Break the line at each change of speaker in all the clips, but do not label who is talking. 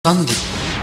தந்தி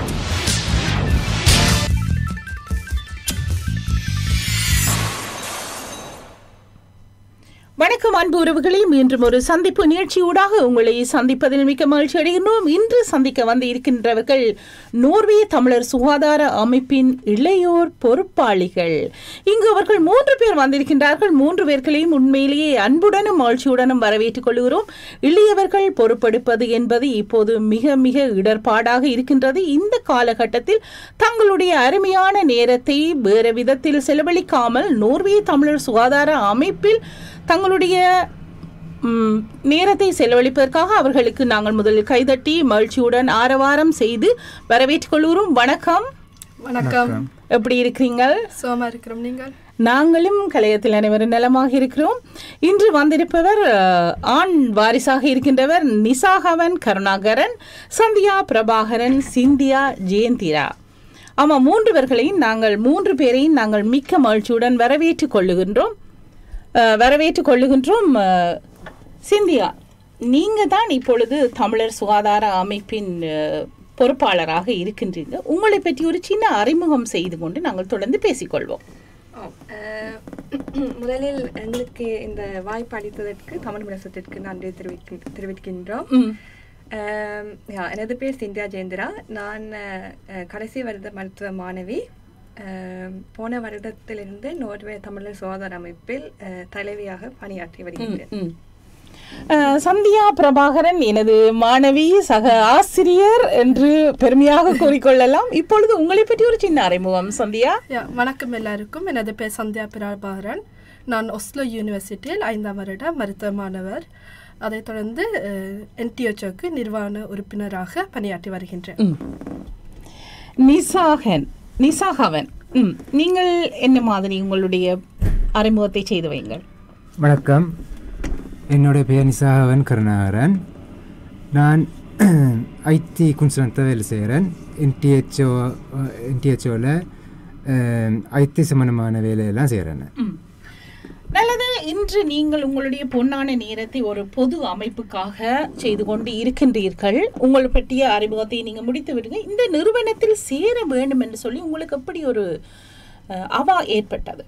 வணக்கம் அன்பு உறவுகளே மீண்டும் ஒரு சந்திப்பு நிகழ்ச்சியூடாக உங்களை சந்திப்பதில் மிக்க மகிழ்ச்சி அடைகின்றோம் இன்று சந்திக்க வந்து இருக்கின்றவர்கள் நோர்வே தமிழர் சுகாதார அமைப்பின் இளையோர் பொறுப்பாளிகள் இங்கு அவர்கள் மூன்று பேர் வந்திருக்கின்றார்கள் மூன்று பேர்களையும் உண்மையிலேயே அன்புடனும் மகிழ்ச்சியுடனும் வரவேற்றுக் கொள்கிறோம் இளையவர்கள் பொறுப்பெடுப்பது என்பது இப்போது மிக மிக இடர்பாடாக இருக்கின்றது இந்த காலகட்டத்தில் தங்களுடைய அருமையான நேரத்தை வேறு விதத்தில் செலவழிக்காமல் நோர்வே தமிழர் சுகாதார அமைப்பில் தங்களுடைய ம், நேரத்தை செலவழிப்பதற்காக அவர்களுக்கு நாங்கள் முதலில் கைதட்டி மகிழ்ச்சியுடன் ஆரவாரம் செய்து வரவேற்றுக் கொள்கிறோம் வணக்கம்
வணக்கம்
எப்படி இருக்கிறீங்கள்
சோமா இருக்கிறோம் நீங்கள்
நாங்களும் கலையத்தில் அனைவரும் நலமாக இருக்கிறோம் இன்று வந்திருப்பவர் அஹ், ஆண் வாரிசாக இருக்கின்றவர் நிசாகவன் கருணாகரன் சந்தியா பிரபாகரன் சிந்தியா ஜெயந்திரா ஆமாம் மூன்று பேர்களையும் நாங்கள் மூன்று பேரையும் நாங்கள் மிக்க மகிழ்ச்சியுடன் வரவேற்றுக் கொள்ளுகின்றோம் அஹ், வரவேற்றுக் கொள்ளுகின்றோம் அஹ், சிந்தியா நீங்க தான் இப்பொழுது தமிழர் சுகாதார அமைப்பின் அஹ், பொறுப்பாளராக இருக்கின்றீங்க உங்களை பற்றி ஒரு சின்ன அறிமுகம் செய்து கொண்டு நாங்கள் தொடர்ந்து பேசிக்கொள்வோம்
அஹ், முதலில் எங்களுக்கு இந்த வாய்ப்பு அளித்ததற்கு தமிழ் முரசத்திற்கு நன்றி தெரிவிக்க தெரிவிக்கின்றோம்
ம்
அஹ், யா, எனது பேர் சிந்தியா ஜெயந்திரா நான் அஹ், அஹ், கடைசி வருட மருத்துவ மாணவி அஹ், போன வருடத்திலிருந்து நோர்வே தமிழர் சுகாதார அமைப்பில் அஹ், தலைவியாக பணியாற்றி வருகின்றேன்
ம். அஹ், சந்தியா பிரபாகரன் எனது மாணவி சக ஆசிரியர் என்று பெருமையாக கூறிக்கொள்ளலாம் இப்பொழுது உங்களை பற்றி ஒரு சின்ன அறிமுகம் சந்தியா
யா வணக்கம் எல்லாருக்கும் எனது பேர் சந்தியா பிரபாகரன் நான் ஒஸ்லோ யூனிவர்சிட்டியில் ஐந்தாம் வருட மருத்துவ மாணவர் அதைத் தொடர்ந்து என்டிஎச்ஓக்கு நிர்வாண உறுப்பினராக பணியாற்றி வருகின்றேன்
ம். நிசாகன் நிசாகவன் ம். நீங்கள் என்ன மாதிரி உங்களுடைய அறிமுகத்தை செய்து வைங்கள்
வணக்கம் என்னுடைய பெயர் நிசாகவன் கருணாகரன் நான் ஐடி குன்சலத்தில் வேலை செய்கிறேன் என்டிஹெச்ஓ என்டிஹெச்ஓவில் ஐடி சம்பந்தமான வேலையெல்லாம் செய்கிறேன்
ம். நல்லது இன்று நீங்கள் உங்களுடைய பொன்னான நேரத்தை ஒரு பொது அமைப்புக்காக செய்து கொண்டு இருக்கின்றீர்கள் உங்களை பற்றிய அறிமுகத்தை நீங்கள் முடித்து விடுங்க இந்த நிறுவனத்தில் சேர வேண்டும் என்று சொல்லி உங்களுக்கு எப்படி ஒரு அஹ், அவா ஏற்பட்டது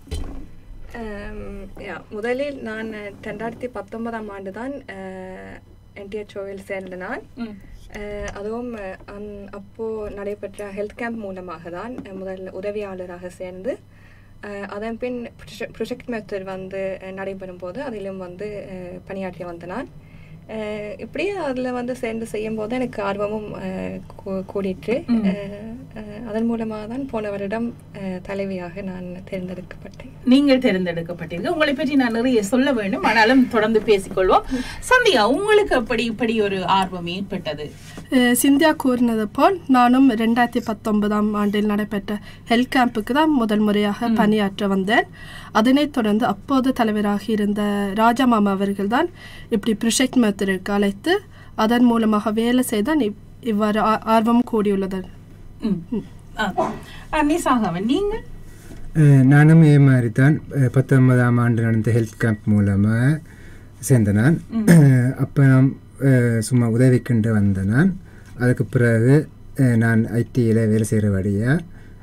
அஹ், யா, முதலில் நான் ரெண்டாயிரத்தி பத்தொன்பதாம் ஆண்டு தான் என்டிஹெச்ஓவில் சேர்ந்த நான்
ம்.
அஹ் அதுவும் அஹ், அந்- அப்போ நடைபெற்ற ஹெல்த் கேம்ப் மூலமாக தான் அஹ், முதல்ல உதவியாளராக சேர்ந்து அஹ், அதன் பின் ப்ரொஜெக்ட் மெத்தட் வந்து அஹ், நடைபெறும் போது அதிலும் வந்து அஹ், பணியாற்றி வந்த நான் அஹ், இப்படியே அதில் வந்து சேர்ந்து செய்யும் போது எனக்கு ஆர்வமும் அஹ், கூ- கூடிற்று அஹ், அஹ், அதன் மூலமாக தான் போன வருடம் அஹ், தலைவியாக நான் தேர்ந்தெடுக்கப்பட்டேன்
நீங்கள் தேர்ந்தெடுக்கப்பட்டீர்கள் உங்களை பற்றி நான் நிறைய சொல்ல வேண்டும் ஆனாலும் தொடர்ந்து பேசிக்கொள்வோம் சந்தியா உங்களுக்கு எப்படி இப்படி ஒரு ஆர்வம் ஏற்பட்டது
அஹ் சிந்தியா கூறினது போல் நானும் ரெண்டாயிரத்தி பத்தொன்பதாம் ஆண்டில் நடைபெற்ற ஹெல்த் கேம்புக்கு தான் முதல் முறையாக பணியாற்ற வந்தேன் அதனைத் தொடர்ந்து அப்போது தலைவராக இருந்த ராஜாமாமா அவர்கள் தான் இப்படி ப்ரொஜெக்ட் மெத்தடிற்கு அழைத்து அதன் மூலமாக வேலை செய்தான் இவ்- இவ்வாறு ஆ- ஆர்வம் கூடியுள்ளது
ம். ஆ. ஆ, நிசாகவன் நீங்கள்
நானும் இதே மாதிரி தான் அஹ், பத்தொன்பதாம் ஆண்டு நடந்த ஹெல்த் கேம்ப் மூலமாக சேர்ந்த நான் அப்போ நான் அஹ், சும்மா உதவிக்கண்டு வந்த நான் அதுக்கு பிறகு அஹ், நான் ஐடியில் வேலை செய்கிறபடியாக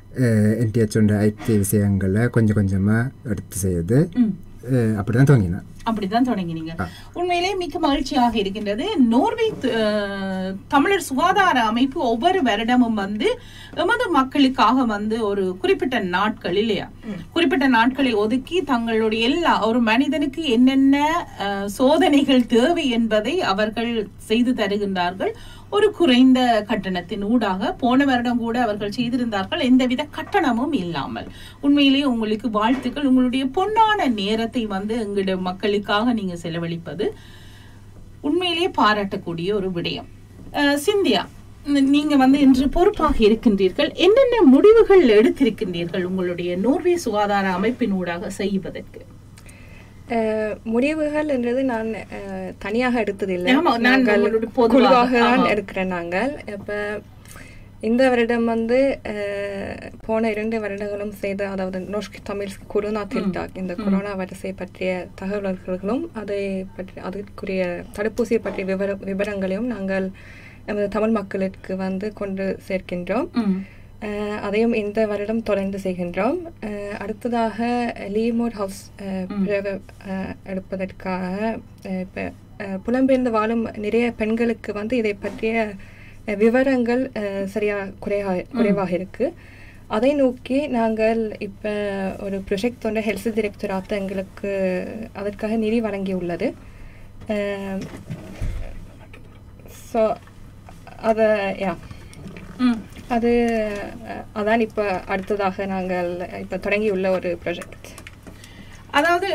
என்டிஹெச் ஐடி விஷயங்களை கொஞ்சம் கொஞ்சமாக எடுத்து செய்யுது
ம்.
அப்படி தான் துவங்கினேன்
அப்படித்தான் தொடங்கினீங்க உண்மையிலே மிக்க மகிழ்ச்சியாக இருக்கின்றது நோர்வே அஹ், தமிழர் சுகாதார அமைப்பு ஒவ்வொரு வருடமும் வந்து எமது மக்களுக்காக வந்து ஒரு குறிப்பிட்ட நாட்கள் இல்லையா குறிப்பிட்ட நாட்களை ஒதுக்கி தங்களுடைய எல்லா ஒரு மனிதனுக்கு என்னென்ன அஹ், சோதனைகள் தேவை என்பதை அவர்கள் செய்து தருகின்றார்கள் ஒரு குறைந்த கட்டணத்தின் ஊடாக போன வருடம் கூட அவர்கள் செய்திருந்தார்கள் எந்தவித கட்டணமும் இல்லாமல் உண்மையிலேயே உங்களுக்கு வாழ்த்துக்கள் உங்களுடைய பொன்னான நேரத்தை வந்து எங்களுடைய மக்களுக்காக நீங்க செலவழிப்பது உண்மையிலேயே பாராட்டக்கூடிய ஒரு விடயம் அஹ், சிந்தியா ந- நீங்க வந்து இன்று பொறுப்பாக இருக்கின்றீர்கள் என்னென்ன முடிவுகள் எடுத்திருக்கின்றீர்கள் உங்களுடைய நோர்வே சுகாதார அமைப்பின் ஊடாக செய்வதற்கு
அஹ் முடிவுகள் என்றது நான் அஹ், தனியாக எடுத்ததில்லை
ஆமா, நான்
நாங்கள்
உங்களோட பொதுவாக,
குழுவாக தான்
ஆமா.
எடுக்கிறேன் நாங்கள் இப்போ இந்த வருடம் வந்து அஹ், போன இரண்டு வருடங்களும் செய்த அதாவது நோஷ்கி தமிழ் கொரோனா தில்டாக் இந்த கொரோனா வரிசை பற்றிய தகவல்களும் அதை பற்றி அதற்குரிய தடுப்பூசி பற்றிய விவர விவரங்களையும் நாங்கள் நமது தமிழ் மக்களுக்கு வந்து கொண்டு சேர்க்கின்றோம்
ம்.
அஹ், அதையும் இந்த வருடம் தொடர்ந்து செய்கின்றோம் அஹ், அடுத்ததாக லீமோர் ஹவுஸ் அஹ், பிறகு, அஹ், எடுப்பதற்காக அஹ், இப்ப அஹ், புலம்பெயர்ந்து வாழும் நிறைய பெண்களுக்கு வந்து இதை பற்றிய அஹ், விவரங்கள் அஹ், சரியா குறைவா குறைவாக இருக்கு அதை நோக்கி நாங்கள் இப்போ ஒரு ப்ரொஜெக்ட் ஒன்று ஹெல்த் டிரெக்டராக எங்களுக்கு அதற்காக நிதி வழங்கியுள்ளது ஸோ அதை யா
ம்.
அது அஹ், அதான் இப்போ அடுத்ததாக நாங்கள் இப்போ தொடங்கியுள்ள ஒரு ப்ராஜெக்ட்
அதாவது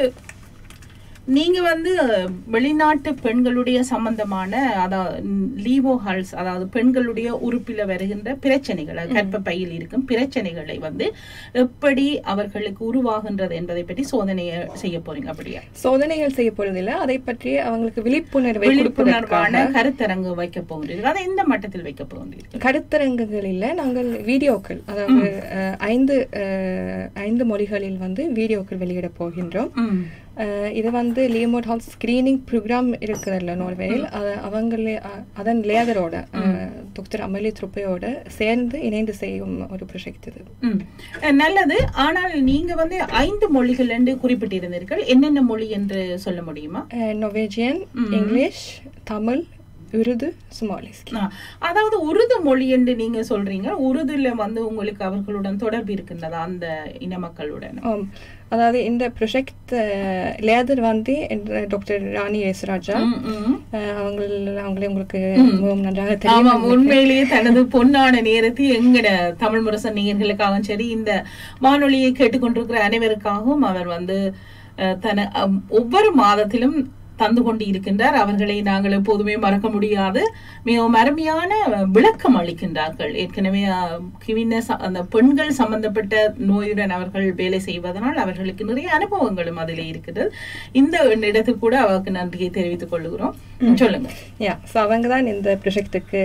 நீங்க வந்து வெளிநாட்டு பெண்களுடைய சம்பந்தமான அதாவது லீவோ ஹால்ஸ் அதாவது பெண்களுடைய உறுப்பில வருகின்ற பிரச்சனைகள் அது கர்ப்பப்பையில் இருக்கும் பிரச்சனைகளை வந்து எப்படி அவர்களுக்கு உருவாகின்றது என்பதை பற்றி சோதனையை செய்ய போறீங்க அப்படியா
சோதனைகள் செய்ய போறதில்லை அதை பற்றி அவங்களுக்கு விழிப்புணர்வை
விழிப்புணர்வான
கொடுப்பதற்காக
கருத்தரங்கு வைக்க போகின்றீர்கள் அதை எந்த மட்டத்தில் வைக்க போகின்றீர்கள்
கருத்தரங்குகளில் நாங்கள் வீடியோக்கள் அதாவது அஹ், ஐந்து அஹ், ஐந்து மொழிகளில் வந்து வீடியோக்கள் வெளியிட போகின்றோம்
ம்.
அஹ், இது வந்து லியமோட் ஹால் ஸ்கிரீனிங் ப்ரோக்ராம் இருக்குதுல்ல நோர்வேயில் அது அவங்களே அ- அதன் லேதரோட டாக்டர் அமலி த்ருப்பையோட சேர்ந்து இணைந்து செய்யும் ஒரு ப்ரொஜெக்ட் இது
ம். அஹ் நல்லது ஆனால் நீங்க வந்து ஐந்து மொழிகள் என்று குறிப்பிட்டிருந்தீர்கள் என்னென்ன மொழி என்று சொல்ல முடியுமா
நொவேஜியன் இங்கிலீஷ் தமிழ் உருது சுமாலிஸ்கி
ஆ, அதாவது உருது மொழி என்று நீங்க சொல்றீங்க உருதுல வந்து உங்களுக்கு அவர்களுடன் தொடர்பு இருக்கின்றதா அந்த இன மக்களுடன்
ஆம் அதாவது இந்த ப்ரொஜெக்ட் லேதர் வந்து என்ற டாக்டர் ராணி யேசுராஜா
ம், ம்.
அஹ், அவங்கள அவங்களே உங்களுக்கு மிகவும் நன்றாக
ஆமா
தெரியும்
உண்மையிலேயே தனது பொன்னான நேரத்தை எங்கட தமிழ் முரசன் நேயர்களுக்காகவும் சரி இந்த வானொலியை கேட்டுக்கொண்டிருக்கிற அனைவருக்காகவும் அவர் வந்து அஹ், தன அம், ஒவ்வொரு மாதத்திலும் தந்து கொண்டு இருக்கின்றார் அவர்களை நாங்கள் எப்போதுமே மறக்க முடியாது மிகவும் அருமையான விளக்கம் அளிக்கின்றார்கள் ஏற்கனவே அஹ், கிவின ச- அந்த பெண்கள் சம்பந்தப்பட்ட நோயுடன் அவர்கள் வேலை செய்வதனால் அவர்களுக்கு நிறைய அனுபவங்களும் அதில் இருக்கிறது இந்த இடத்துக்கு கூட அவருக்கு நன்றியை தெரிவித்துக் கொள்கிறோம் சொல்லுங்க
யா ஸோ அவங்க தான் இந்த ப்ரொஜெக்டுக்கு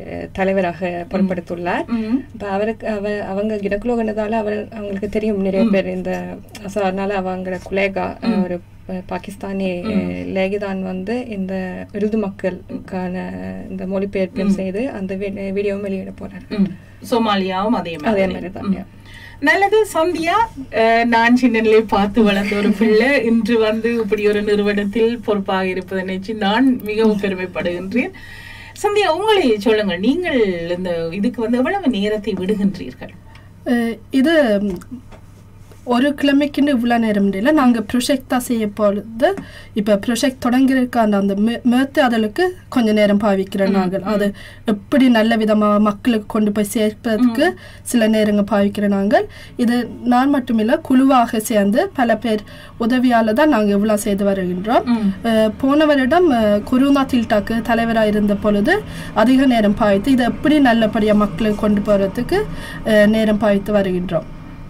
தலைவராக பொறுப்படுத்துள்ளார்
ம்.
இப்போ அவருக்கு அவ அவங்க கிடக்குலோகனதால அவர் அவங்களுக்கு தெரியும் நிறைய பேர் இந்த ஸோ அதனால அவங்களோட குலேகா ஒரு ப- பாகிஸ்தானி அஹ், லேகிதான் வந்து இந்த விருது மக்களுக்கான இந்த மொழிபெயர்ப்பையும் செய்து அந்த வி- வீடியோவும் வெளியிட போறாரு
ம். சோமாலியாவும் அதே
அதே
மாதிரி
மாதிரி தான்
ம். நல்லது சந்தியா அஹ், நான் சின்னனிலே பார்த்து வளர்ந்த ஒரு பிள்ளை இன்று வந்து இப்படி ஒரு நிறுவனத்தில் பொறுப்பாக இருப்பதை நினைச்சு நான் மிகவும் பெருமைப்படுகின்றேன் சந்தியா உங்களை சொல்லுங்கள் நீங்கள் இந்த இதுக்கு வந்து எவ்வளவு நேரத்தை விடுகின்றீர்கள்
அஹ் இது ம், ஒரு கிழமைக்குன்னு இவ்வளோ நேரம் இல்லை நாங்கள் ப்ரொஜெக்ட் தான் செய்ய பொழுது இப்போ ப்ரொஜெக்ட் தொடங்கியிருக்க அந்த அந்த மேத்து அதலுக்கு கொஞ்ச நேரம் பாவிக்கிறோம் நாங்கள் அது எப்படி நல்ல விதமாக மக்களுக்கு கொண்டு போய் சேர்ப்பதற்கு சில நேரங்கள் பாவிக்கிறோம் நாங்கள் இது நான் மட்டுமில்லை குழுவாக சேர்ந்து பல பேர் உதவியால் தான் நாங்கள் இவ்வளோ செய்து வருகின்றோம் அஹ், போன வருடம் அஹ், கொரோனா தில்டாக்கு தலைவராக இருந்த பொழுது அதிக நேரம் பாய்த்து இதை எப்படி நல்லபடியாக மக்களுக்கு கொண்டு போகிறதுக்கு நேரம் பாய்த்து வருகின்றோம்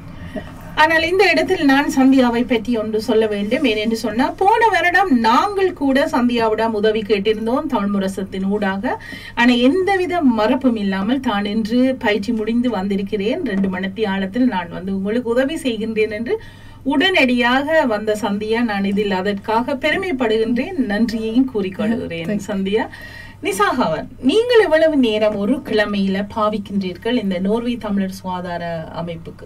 ஆனால் இந்த இடத்தில் நான் சந்தியாவை பற்றி ஒன்று சொல்ல வேண்டும் ஏனென்று சொன்னா போன வருடம் நாங்கள் கூட சந்தியாவிடம் உதவி கேட்டிருந்தோம் தமிழ் முரசத்தின் ஊடாக ஆனா எந்தவித மறப்பும் இல்லாமல் தான் இன்று பயிற்சி முடிந்து வந்திருக்கிறேன் ரெண்டு மணத்தி ஆழத்தில் நான் வந்து உங்களுக்கு உதவி செய்கின்றேன் என்று உடனடியாக வந்த சந்தியா நான் இதில் அதற்காக பெருமைப்படுகின்றேன் நன்றியையும் கூறிக்கொள்கிறேன் சந்தியா நிசாகவன் நீங்கள் எவ்வளவு நேரம் ஒரு கிழமையில பாவிக்கின்றீர்கள் இந்த நோர்வே தமிழர் சுகாதார அமைப்புக்கு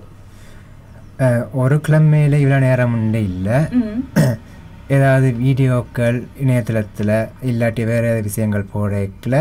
அஹ், ஒரு கிழமையில் இவ்வளோ நேரம் உண்டு இல்லை
ம்.
ஏதாவது வீடியோக்கள் இணையதளத்தில் இல்லாட்டி வேறு ஏதாவது விஷயங்கள் போடல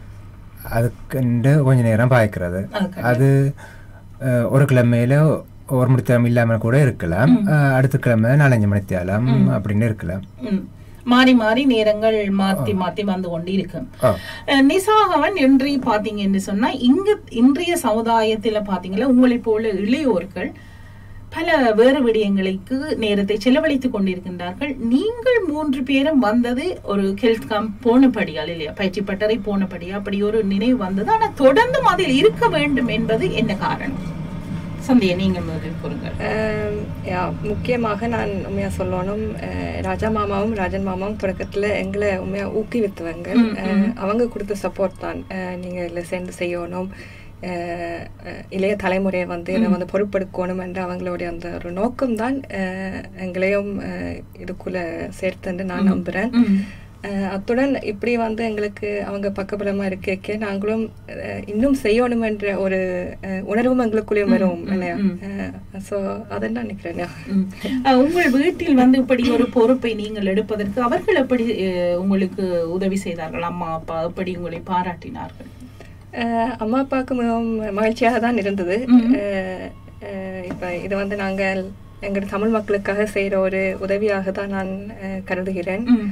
அதுக்குண்டு கொஞ்ச நேரம் பாய்க்கிறது
Okay.
அது அஹ், ஒரு கிழமையில ஒரு மணித்தேரம் இல்லாமல் கூட இருக்கலாம் அஹ், அடுத்த கிழமை நாலஞ்சு மணித்தேரம் அப்படின்னு இருக்கலாம்
ம். மாறி மாறி நேரங்கள் மாத்தி மாத்தி வந்து கொண்டு இருக்கு
ஓ
அஹ் நிசாகவன் என்று பாத்தீங்கன்னு சொன்னா இங்க இன்றைய சமுதாயத்துல பாத்தீங்களா உங்களை போல இளையோர்கள் பல வேறு விடயங்களுக்கு நேரத்தை செலவழித்துக் கொண்டிருக்கின்றார்கள் நீங்கள் மூன்று பேரும் வந்தது ஒரு ஹெல்த் கேம்ப் போனபடியால் இல்லையா பயிற்சி பட்டறை போனபடியா அப்படி ஒரு நினைவு வந்தது ஆனா தொடர்ந்தும் அதில் இருக்க வேண்டும் என்பது என்ன காரணம் சந்தியா நீங்கள் முதலில் கூறுங்கள்
ஆம், யா முக்கியமாக நான் உண்மையாக சொல்லணும் அஹ், ராஜா மாமாவும் ராஜன் மாமாவும் தொடக்கத்தில் எங்களை உண்மையாக ஊக்குவித்தவங்க அஹ், அவங்க கொடுத்த சப்போர்ட் தான் அஹ், நீங்க இதில் சேர்ந்து செய்யணும் அஹ், அஹ், இளைய தலைமுறையை வந்து இதை வந்து பொறுப்பெடுக்கணும் என்ற அவங்களுடைய அந்த ஒரு நோக்கம் தான் எங்களையும் அஹ், இதுக்குள்ள சேர்த்துன்னு நான் நம்புகிறேன்
ம்.
அஹ் அத்துடன் இப்படி வந்து எங்களுக்கு அவங்க பக்கபலமாக இருக்க நாங்களும் அஹ், இன்னும் செய்யணுமென்ற ஒரு அஹ், உணர்வும் எங்களுக்குள்ளேயும் வரும் இல்லையா ஸோ அதை நான் நினைக்கிறேன்
ம். அஹ், உங்கள் வீட்டில் வந்து இப்படி ஒரு பொறுப்பை நீங்கள் எடுப்பதற்கு அவர்கள் எப்படி அஹ், உங்களுக்கு உதவி செய்தார்கள் அம்மா அப்பா எப்படி உங்களை பாராட்டினார்கள்
அஹ் அம்மா அப்பாவுக்கு மிகவும் மகிழ்ச்சியாக தான் இருந்தது அஹ் அஹ் இப்ப இது வந்து நாங்கள் எங்கள் தமிழ் மக்களுக்காக செய்கிற ஒரு உதவியாக தான் நான் அஹ், கருதுகிறேன்
ம்.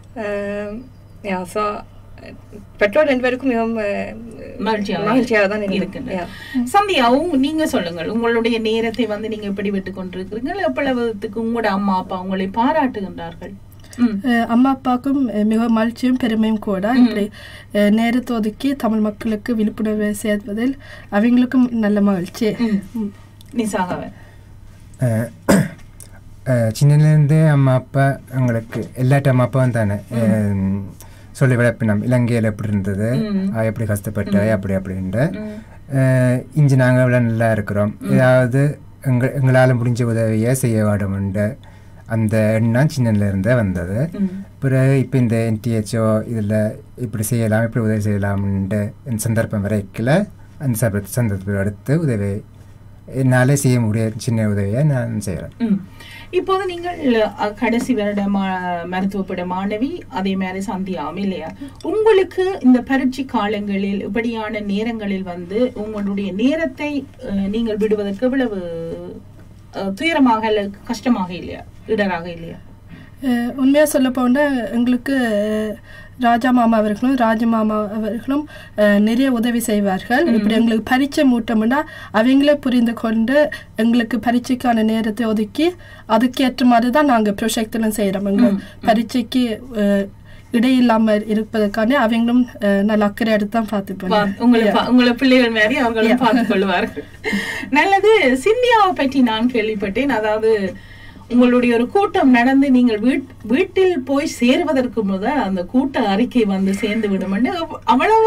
ஸோ பெற்றோர் ரெண்டு பேருக்கும் மிகவும் அஹ்,
மகிழ்ச்சியாக
மகிழ்ச்சியாக தான்
இருக்கின்றது.
இருக்கின்றது
சந்தியா உங்க- நீங்க சொல்லுங்கள் உங்களுடைய நேரத்தை வந்து நீங்க எப்படி விட்டு கொண்டிருக்கிறீர்கள் எவ்வளவுத்துக்கு உங்களோட அம்மா அப்பா உங்களை பாராட்டுகின்றார்கள் ம்.
அஹ் அம்மா அப்பாவுக்கும் அஹ் மிக மகிழ்ச்சியும் பெருமையும் கூட இப்படி அஹ் நேரத்தை ஒதுக்கி தமிழ் மக்களுக்கு விழிப்புணர்வை சேர்ப்பதில் அவங்களுக்கும் நல்ல மகிழ்ச்சி
ம்.
ம்.
நிசாகவன்
அஹ் அஹ் சின்னதுலேருந்தே அம்மா அப்பா எங்களுக்கு எல்லாட்ட அம்மா அப்பாவும் தானே அஹ் சொல்லி விளப்பினோம் இலங்கையில் எப்படி இருந்தது அவ எப்படி கஷ்டப்பட்ட அப்படி அப்படின்ட்டு அஹ் இஞ்சி நாங்கள் இவ்வளோ நல்லா இருக்கிறோம் ஏதாவது எங்க எங்களால் முடிஞ்ச உதவியை செய்ய வேண்டும்ண்டு அந்த எண்ணம் சின்னதுல இருந்தே வந்தது பிறகு இப்போ இந்த என்டிஹெச்ஓ இதில் இப்படி செய்யலாம் இப்படி உதவி செய்யலாம்ன்ட்டு இந்த சந்தர்ப்பம் வரைக்கல அந்த சந்தர்ப்ப சந்தர்ப்பத்தை எடுத்து உதவி என்னாலே செய்ய முடிய சின்ன உதவியை நான் செய்கிறேன்
ம். இப்போது நீங்கள் அஹ், கடைசி வருட மா- மருத்துவப்பட மாணவி அதே மாதிரி சந்தியாவும் இல்லையா உங்களுக்கு இந்த பரீட்சை காலங்களில் இப்படியான நேரங்களில் வந்து உங்களுடைய நேரத்தை அஹ், நீங்கள் விடுவதற்கு எவ்வளவு அஹ், துயரமாக அல்லது கஷ்டமாக இல்லையா இடராக இல்லையா
அஹ் உண்மையா சொல்ல போனால் எங்களுக்கு அஹ், ராஜா மாமா அவர்களும் ராஜ மாமா அவர்களும் அஹ், நிறைய உதவி செய்வார்கள் இப்படி எங்களுக்கு பரீட்சை மூட்டம்னா அவங்களே புரிந்து கொண்டு எங்களுக்கு பரீட்சைக்கான நேரத்தை ஒதுக்கி அதுக்கேற்ற மாதிரி தான் நாங்கள் ப்ரொஜெக்ட்லாம் செய்கிறோம் எங்கள் பரீட்சைக்கு அஹ், இடையில்லாமல் இருப்பதற்கான அவங்களும் அஹ், நல்ல அக்கறை எடுத்து தான் பார்த்துப்பாங்க
பா- உங்களை பா- உங்களை பிள்ளைகள் மாதிரி அவர்களும் பார்த்துக் கொள்வார்கள் நல்லது சிந்தியாவை பற்றி நான் கேள்விப்பட்டேன் அதாவது உங்களுடைய ஒரு கூட்டம் நடந்து நீங்கள் வீட் வீட்டில் போய் சேர்வதற்கு முதல் அந்த கூட்ட அறிக்கை வந்து சேர்ந்து விடும் அவ்- அவ்வளவு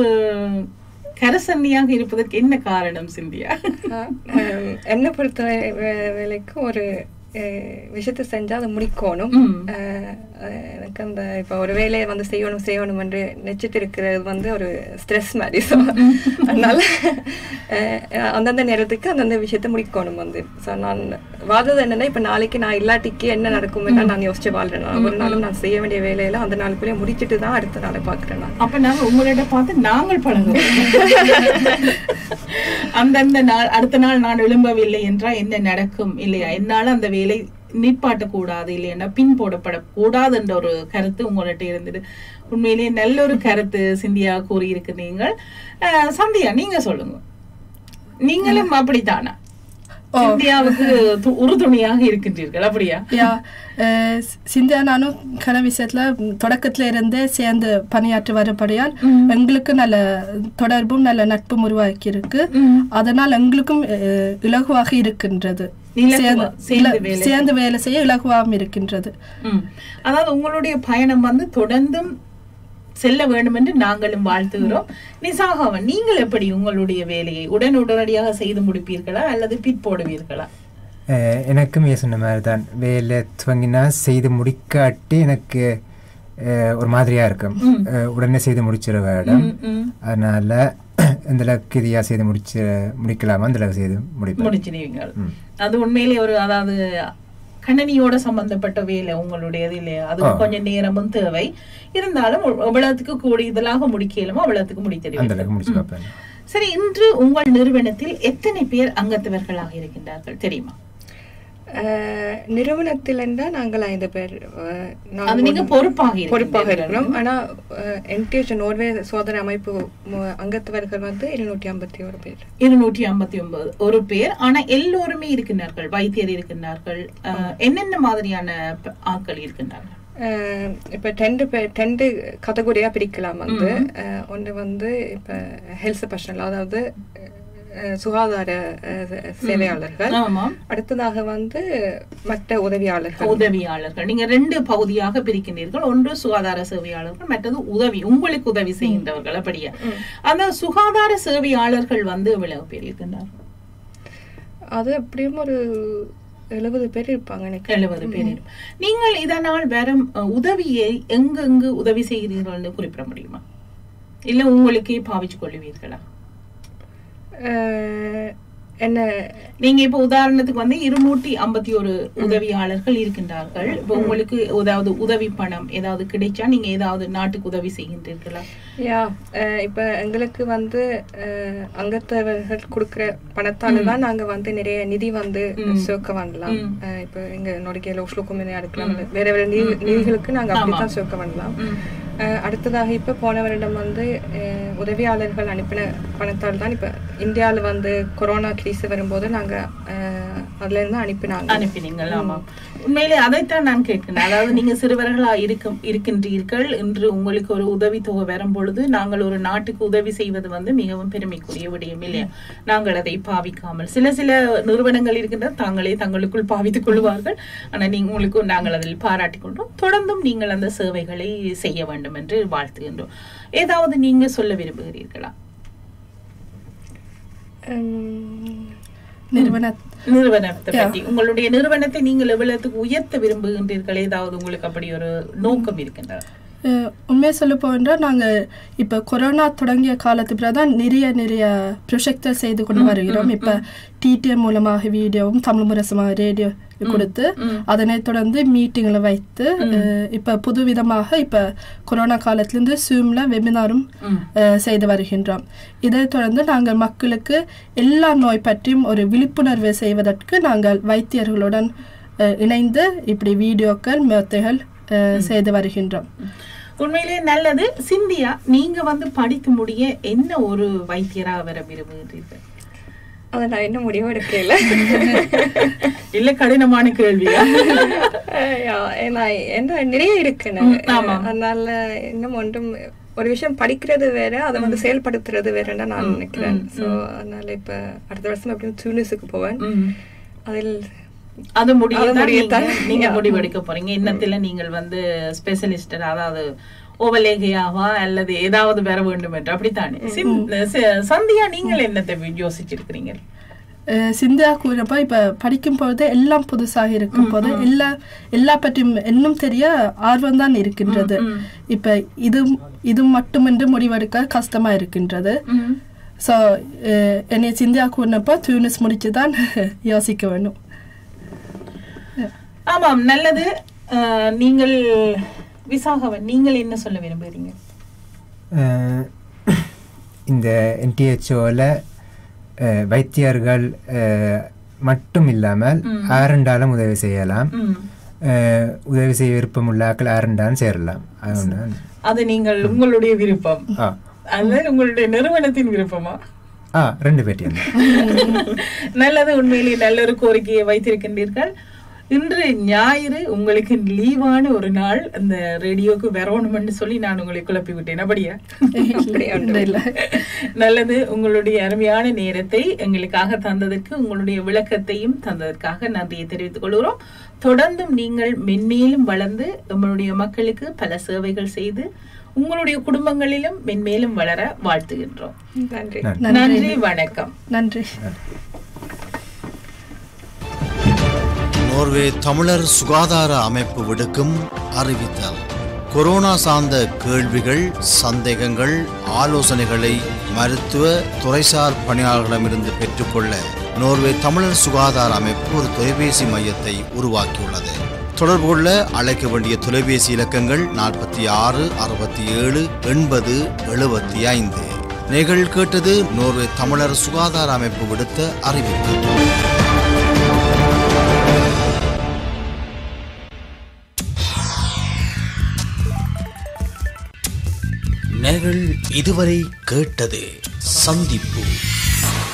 கரசன்னியாக இருப்பதற்கு என்ன காரணம் சிந்தியா
அஹ் என்னை பொறுத்த வே- வே- வேலைக்கு ஒரு அஹ், விஷயத்தை செஞ்சா அதை முடிக்கணும்
ம்.
அஹ், அஹ், எனக்கு அந்த இப்போ ஒரு வேலையை வந்து செய்யணும் செய்யணும் என்று நினைச்சிட்டு இருக்கிறது வந்து ஒரு ஸ்ட்ரெஸ் மாதிரி ஸோ அதனால அஹ், அந்தந்த நேரத்துக்கு அந்தந்த விஷயத்தை முடிக்கணும் வந்து ஸோ நான் வாழ்றது என்னன்னா இப்போ நாளைக்கு நான் இல்லாட்டிக்கு என்ன நடக்கும்னு நான் யோசிச்சு வாழ்றேன் நான் ஒரு நாளும் நான் செய்ய வேண்டிய வேலையில அந்த நாளுக்குள்ளே முடிச்சிட்டு தான் அடுத்த நாளை பார்க்குறேன் நான்
அப்ப நாங்க உங்களிடம் பார்த்து நாங்கள் பழகுவோம் அந்தந்த நாள் அடுத்த நாள் நான் எழும்பவில்லை என்றால் என்ன நடக்கும் இல்லையா என்னால அந்த வேலை நிப்பாட்ட கூடாது இல்லையா பின் போடப்படக்கூடாது என்ற ஒரு கருத்து உங்கள்கிட்ட இருந்தது உண்மையிலேயே நல்ல ஒரு கருத்து சிந்தியா கூறியிருக்கு நீங்கள் அஹ், சந்தியா நீங்க சொல்லுங்க நீங்களும் அப்படித்தானா சிந்தியாவுக்கு து- உறுதுணையாக இருக்கின்றீர்கள் அப்படியா
யா அஹ் சி- சிந்தியா நானும் கன விஷயத்துல ம், தொடக்கத்துல இருந்தே சேர்ந்து பணியாற்றி வரபடியால் எங்களுக்கு நல்ல தொடர்பும் நல்ல நட்பும் உருவாக்கி இருக்கு அதனால் எங்களுக்கும் அஹ், இலகுவாக இருக்கின்றது
இலகுவா-
சேர்ந்து-
சேர்ந்து
இல-
வேலை
சேர்ந்து வேலை செய்ய இலகுவாகவும் இருக்கின்றது
ம். அதாவது உங்களுடைய பயணம் வந்து தொடர்ந்தும் செல்ல வேண்டும் என்று நாங்களும் வாழ்த்துகிறோம் நிசாகாவன் நீங்கள் எப்படி உங்களுடைய வேலையை உடன் உடனடியாக செய்து முடிப்பீர்களா அல்லது பிற்போடுவீர்களா
அஹ் எனக்கும் ஏ சொன்ன மாதிரி தான் வேலை துவங்கினா செய்து முடிக்காட்டி எனக்கு அஹ், ஒரு மாதிரியாக இருக்கும் அஹ், உடனே செய்து முடிச்சிட வேடம்
ம்.
அதனால் இந்த அளவுக்கு இதையாக செய்து முடிச்சு முடிக்கலாமா அந்த அளவுக்கு செய்து முடிப்பேன்
முடிச்சிடுவீங்க அது உண்மையிலே ஒரு அதாவது கணனியோட சம்பந்தப்பட்ட வேலை உங்களுடையது இல்லையா அது கொஞ்சம் நேரமும் தேவை இருந்தாலும் எவ்வளவுக்கு கூடியதலாக முடிக்கலுமோ அவ்வளவுக்கு
அந்த
முடித்திடுவீங்க
அளவுக்கு முடிச்சு பார்ப்பேன்
சரி இன்று உங்கள் நிறுவனத்தில் எத்தனை பேர் அங்கத்தவர்களாக இருக்கின்றார்கள் தெரியுமா
அஹ், நிறுவனத்தில் என்றால் நாங்கள் ஐந்து பேர் அஹ், நாங்கள்
அது நீங்க பொறுப்பாக
பொறுப்பாக
இருக்கின்றீர்கள்.
இருக்கிறோம் ஆனா என்டிஎச் நோர்வே சோதனை அமைப்பு மு- அங்கத்தவர்கள் வந்து இருநூற்றி ஐம்பத்தி ஒரு பேர்
இருநூற்றி ஐம்பத்தி ஒன்பது ஒரு பேர் ஆனா எல்லோருமே இருக்கின்றார்கள் வைத்தியர் இருக்கின்றார்கள் அஹ், என்னென்ன மாதிரியான ப- ஆட்கள் இருக்கின்றார்கள்
அஹ், இப்ப ரெண்டு பேர் ரெண்டு கதகுரியா பிரிக்கலாம் வந்து அஹ், ஒன்று வந்து இப்ப ஹெல்த் பர்சனல் அதாவது அஹ், சுகாதார அஹ், சேவையாளர்கள்
ஆமா
அடுத்ததாக வந்து மற்ற உதவியாளர்கள்
உதவியாளர்கள் நீங்க ரெண்டு பகுதியாக பிரிக்கின்றீர்கள் ஒன்று சுகாதார சேவையாளர்கள் மற்றது உதவி உங்களுக்கு உதவி செய்கின்றவர்கள் அப்படியா அந்த சுகாதார சேவையாளர்கள் வந்து எவ்வளவு பேர் இருக்கின்றார்கள்
அது எப்படியும் ஒரு எழுபது பேர் இருப்பாங்க எனக்கு
எழுபது பேர் நீங்கள் இதனால் வரும் அஹ், உதவியை எங்கெங்கு உதவி செய்கிறீர்கள்னு குறிப்பிட முடியுமா இல்ல உங்களுக்கே பாவிச்சு கொள்ளுவீர்களா
அஹ், என்ன
நீங்க இப்ப உதாரணத்துக்கு வந்து இருநூற்றி ஐம்பத்தி ஒரு உதவியாளர்கள் இருக்கின்றார்கள் இப்ப உங்களுக்கு ஏதாவது உதவி பணம் ஏதாவது கிடைச்சா நீங்க ஏதாவது நாட்டுக்கு உதவி செய்கின்றீர்களா
யா அஹ், இப்ப எங்களுக்கு வந்து அஹ், அங்கத்தவர்கள் கொடுக்குற பணத்தால தான் நாங்க வந்து நிறைய நிதி வந்து சேர்க்க பண்ணலாம் அஹ், இப்ப எங்க நொடிக்கையில ஒஸ்லோ குமினியா இருக்கலாம் வேற வேற நிதி நிதிகளுக்கு நாங்க அப்படித்தான் சேர்க்க பண்ணலாம் அஹ், அடுத்ததாக இப்ப போன வருடம் வந்து அஹ், உதவியாளர்கள் அனுப்பின பணத்தால் தான் இப்ப இந்தியால வந்து கொரோனா கிரீஸ் வரும்போது நாங்க அஹ், அதுல இருந்து அனுப்பினாங்க
அனுப்பினீங்கள் ஆமா உண்மையிலே அதைத்தான் நான் கேட்கிறேன் அதாவது நீங்க சிறுவர்களா இருக்கும் இருக்கின்றீர்கள் என்று உங்களுக்கு ஒரு உதவித்தொகை வரும் பொழுது நாங்கள் ஒரு நாட்டுக்கு உதவி செய்வது வந்து மிகவும் பெருமைக்குரிய விடயம் இல்லையா நாங்கள் அதை பாவிக்காமல் சில சில நிறுவனங்கள் இருக்கின்றன தாங்களே தங்களுக்குள் பாவித்துக் கொள்வார்கள் ஆனா நீங்க உங்களுக்கு நாங்கள் அதில் பாராட்டிக் கொண்டோம் தொடர்ந்தும் நீங்கள் அந்த சேவைகளை செய்ய வேண்டும் என்று வாழ்த்துகின்றோம் ஏதாவது நீங்க சொல்ல விரும்புகிறீர்களா
உம்,
நிறுவன
நிறுவனத்தை பற்றி உங்களுடைய நிறுவனத்தை நீங்கள் எவ்வளவுக்கு உயர்த்த விரும்புகின்றீர்கள் ஏதாவது உங்களுக்கு அப்படி ஒரு நோக்கம் இருக்கின்றது
அஹ் உண்மையை சொல்ல போகின்றால் நாங்கள் இப்போ கொரோனா தொடங்கிய காலத்து பிறகு தான் நிறைய நிறைய ப்ரொஜெக்டர் செய்து கொண்டு வருகிறோம் இப்போ டிடிஎம் மூலமாக வீடியோவும் தமிழ் முரசமாக ரேடியோ கொடுத்து அதனைத் தொடர்ந்து மீட்டிங்களை வைத்து அஹ் இப்போ புதுவிதமாக இப்போ கொரோனா காலத்திலிருந்து ஜூமில் வெபினாரும் அஹ் செய்து வருகின்றோம் இதைத் தொடர்ந்து நாங்கள் மக்களுக்கு எல்லா நோய் பற்றியும் ஒரு விழிப்புணர்வு செய்வதற்கு நாங்கள் வைத்தியர்களுடன் அஹ் இணைந்து இப்படி வீடியோக்கள் மேத்தைகள் அஹ் செய்து வருகின்றோம்
உண்மையிலே நல்லது சிந்தியா நீங்க வந்து படித்து முடிய என்ன ஒரு வைத்தியரா வர விரும்புகிறீர்கள்
அதை நான் இன்னும் முடிவு எடுக்கல
இல்ல கடினமான கேள்வியா
யா, ஏன்னா என்ன நிறைய இருக்குன்னு அதனால இன்னும் ஒன்றும் ஒரு விஷயம் படிக்கிறது வேற அதை வந்து செயல்படுத்துறது வேறன்னு நான் நினைக்கிறேன் சோ அதனால இப்ப அடுத்த வருஷம் எப்படியும் டியூனிஸுக்கு போவேன்
ம்.
அதில்
அது முடியத்தான் நீங்க
முடியத்தான்.
நீங்க முடிவெடுக்க போறீங்க இன்னத்துல நீங்கள் வந்து ஸ்பெஷலிஸ்ட் அதாவது ஓவலேகையாவா அல்லது ஏதாவது பெற வேண்டும் என்று அப்படித்தானே சிந்- ச- சந்தியா நீங்கள் என்னத்தை யோசிச்சிருக்கிறீங்க
அஹ் சிந்தியா கூறப்போ இப்போ படிக்கும் பொழுது எல்லாம் புதுசாக இருக்கும் போது எல்லா எல்லா பற்றியும் இன்னும் தெரிய ஆர்வம் தான் இருக்கின்றது இப்போ இது இது மட்டுமென்று முடிவெடுக்க கஷ்டமா இருக்கின்றது ஸோ என்னை சிந்தியா கூறினப்போ டியூனிஸ் முடிச்சு தான் யோசிக்க வேண்டும்
ஆமாம் நல்லது அஹ், நீங்கள் விசாகவன் நீங்கள் என்ன சொல்ல விரும்புகிறீங்க
அஹ், இந்த என்டிஹெச்ஓவில் வைத்தியர்கள் அஹ், மட்டும் இல்லாமல் ஆரண்டாலும் உதவி செய்யலாம்
ம்.
அஹ், உதவி செய்ய விருப்பம் உள்ள ஆக்கள் ஆரண்டாலும் சேரலாம் அது ஒன்று
அது நீங்கள் உங்களுடைய விருப்பம்
ஆ
அது உங்களுடைய நிறுவனத்தின் விருப்பமா
ஆ ரெண்டு பேட்டியும்
நல்லது உண்மையிலேயே நல்ல ஒரு கோரிக்கையை வைத்திருக்கின்றீர்கள் இன்று ஞாயிறு உங்களுக்கு லீவான ஒரு நாள் அந்த ரேடியோக்கு வரணும்னு சொல்லி நான் உங்களை குழப்பி விட்டேன் அப்படியா
இல்லை
நல்லது உங்களுடைய அருமையான நேரத்தை எங்களுக்காக தந்ததற்கு உங்களுடைய விளக்கத்தையும் தந்ததற்காக நன்றியை தெரிவித்துக் கொள்கிறோம் தொடர்ந்தும் நீங்கள் மென்மேலும் வளர்ந்து நம்மளுடைய மக்களுக்கு பல சேவைகள் செய்து உங்களுடைய குடும்பங்களிலும் மென்மேலும் வளர வாழ்த்துகின்றோம்
நன்றி
நன்றி வணக்கம்
நன்றி
நோர்வே தமிழர் சுகாதார அமைப்பு விடுக்கும் அறிவித்தல் கொரோனா சார்ந்த கேள்விகள் சந்தேகங்கள் ஆலோசனைகளை மருத்துவ துறைசார் பணியாளர்களிடமிருந்து பெற்றுக்கொள்ள நோர்வே தமிழர் சுகாதார அமைப்பு ஒரு தொலைபேசி மையத்தை உருவாக்கியுள்ளது தொடர்பு கொள்ள அழைக்க வேண்டிய தொலைபேசி இலக்கங்கள் நாற்பத்தி ஆறு அறுபத்தி ஏழு எண்பது எழுபத்தி ஐந்து நீங்கள் கேட்டது நோர்வே தமிழர் சுகாதார அமைப்பு விடுத்த அறிவிப்பு நீங்கள் இதுவரை கேட்டது சந்திப்பு